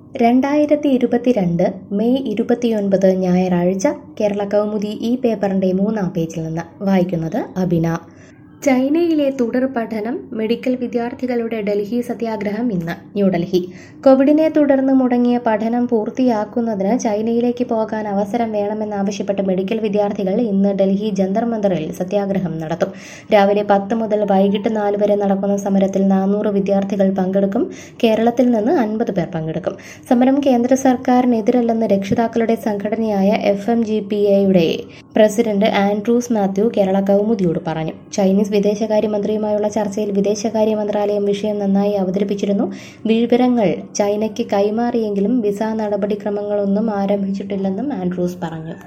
രണ്ടായിരത്തി ഇരുപത്തിരണ്ട് മെയ് ഇരുപത്തിയൊൻപത് ഞായറാഴ്ച കേരള കൗമുദി ഈ പേപ്പറിന്റെ മൂന്നാം പേജിൽ നിന്ന് വായിക്കുന്നത് അബിന ചൈനയിലെ തുടർ പഠനം മെഡിക്കൽ വിദ്യാർത്ഥികളുടെ ഡൽഹി സത്യാഗ്രഹം ഇന്ന് ന്യൂഡൽഹി കോവിഡിനെ തുടർന്ന് മുടങ്ങിയ പഠനം പൂർത്തിയാക്കുന്നതിന് ചൈനയിലേക്ക് പോകാൻ അവസരം വേണമെന്നാവശ്യപ്പെട്ട് മെഡിക്കൽ വിദ്യാർത്ഥികൾ ഇന്ന് ഡൽഹി ജന്തർ മന്ദറിൽ സത്യാഗ്രഹം നടത്തും രാവിലെ പത്ത് മുതൽ വൈകിട്ട് നാല് വരെ നടക്കുന്ന സമരത്തിൽ നാനൂറ് വിദ്യാർത്ഥികൾ പങ്കെടുക്കും കേരളത്തിൽ നിന്ന് അൻപത് പേർ പങ്കെടുക്കും സമരം കേന്ദ്ര സർക്കാരിനെതിരല്ലെന്ന് രക്ഷിതാക്കളുടെ സംഘടനയായ എഫ് എം ജി പി എയുടെ പ്രസിഡന്റ് ആൻഡ്രൂസ് മാത്യു കേരള കൗമുദിയോട് പറഞ്ഞു ചൈനീസ് വിദേശകാര്യമന്ത്രിയുമായുള്ള ചർച്ചയിൽ വിദേശകാര്യ മന്ത്രാലയം വിഷയം നന്നായി അവതരിപ്പിച്ചിരുന്നു വിവരങ്ങൾ ചൈനയ്ക്ക് കൈമാറിയെങ്കിലും വിസ നടപടിക്രമങ്ങളൊന്നും ആരംഭിച്ചിട്ടില്ലെന്നും ആൻഡ്രൂസ് പറഞ്ഞു